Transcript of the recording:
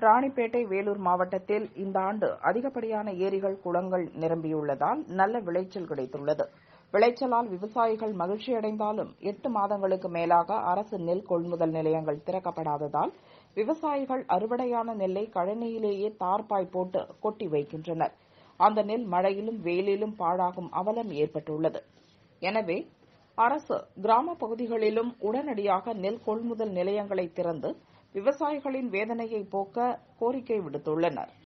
ராணிப்பேட்டை வேலூர் மாவட்டத்தில் இந்த ஆண்டு அதிகப்படியான ஏரிகள் குளங்கள் நிரம்பியுள்ளதால் நல்ல விளைச்சல் கிடைத்துள்ளது விளைச்சலால் விவசாயிகள் மகிழ்ச்சியடைந்தாலும் எட்டு மாதங்களுக்கு மேலாக அரசு நெல் கொள்முதல் நிலையங்கள் திறக்கப்படாததால் விவசாயிகள் அறுவடையான நெல்லை கழனியிலேயே தார்பாய் போட்டு கொட்டி வைக்கின்றனர் அந்த நெல் மழையிலும் வெயிலிலும் பாழாகும் அவலம் ஏற்பட்டுள்ளது எனவே அரசு கிராமப் பகுதிகளிலும் உடனடியாக நெல் கொள்முதல் நிலையங்களை திறந்து விவசாயிகளின் வேதனையை போக்க கோரிக்கை விடுத்துள்ளனர்